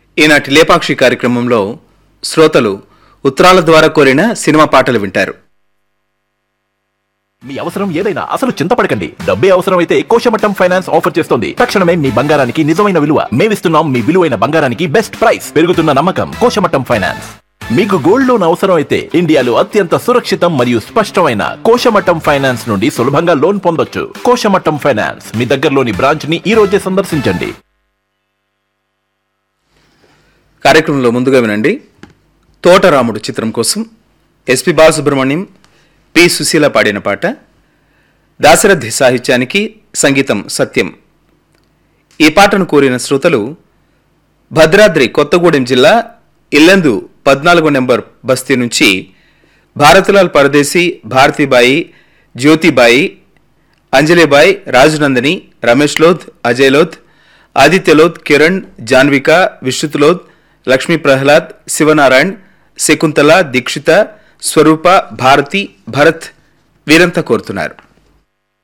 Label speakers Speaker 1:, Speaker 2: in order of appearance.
Speaker 1: ఈనాటి లేపాక్షి కార్యక్రమంలో శ్రోతలు ఉత్తరాల ద్వారా కోరిన సినిమా పాటలు వింటారు
Speaker 2: మీ అవసరం ఏదైనా అసలు చింతపడకండి డబ్బే అవసరమైతే కోశమట్టం ఫైనాన్స్ ఆఫర్ చేస్తోంది తక్షణమే మీ బంగారానికి నిజమైన విలువ మేమిస్తున్నాం మీ విలువైన బంగారానికి బెస్ట్ ప్రైస్ పెరుగుతున్న నమ్మకం కోశమట్టం ఫైనాన్స్ మీకు గోల్డ్ లోన్ అవసరం అయితే ఇండియాలో అత్యంత సురక్షితం మరియు స్పష్టమైన కోశమట్టం ఫైనాన్స్ నుండి సులభంగా లోన్ పొందొచ్చు కోశమట్టం ఫైనాన్స్ మీ దగ్గరలోని బ్రాంచ్ ని ఈ రోజే సందర్శించండి
Speaker 1: కార్యక్రమంలో ముందుగా వినండి తోటరాముడు చిత్రం కోసం ఎస్పి బాలసుబ్రహ్మణ్యం పి సుశీల పాడిన పాట దాశరథి సాహిత్యానికి సంగీతం సత్యం ఈ పాటను కోరిన శ్రోతలు భద్రాద్రి కొత్తగూడెం జిల్లా ఇల్లందు పద్నాలుగో నెంబర్ బస్తీ నుంచి భారతిలాల్ పరదేశీ భారతీబాయి జ్యోతిబాయి అంజలిబాయ్ రాజునందని రమేష్ లోధ్ అజయ్ లోధ్ ఆదిత్య లోధ్ కిరణ్ జాన్విక విశ్రుత్ లోధ్ లక్ష్మీ ప్రహ్లాద్ శివనారాయణ్ శకుంతల దీక్షిత స్వరూప భారతి భరత్ వీరంతా కోరుతున్నారు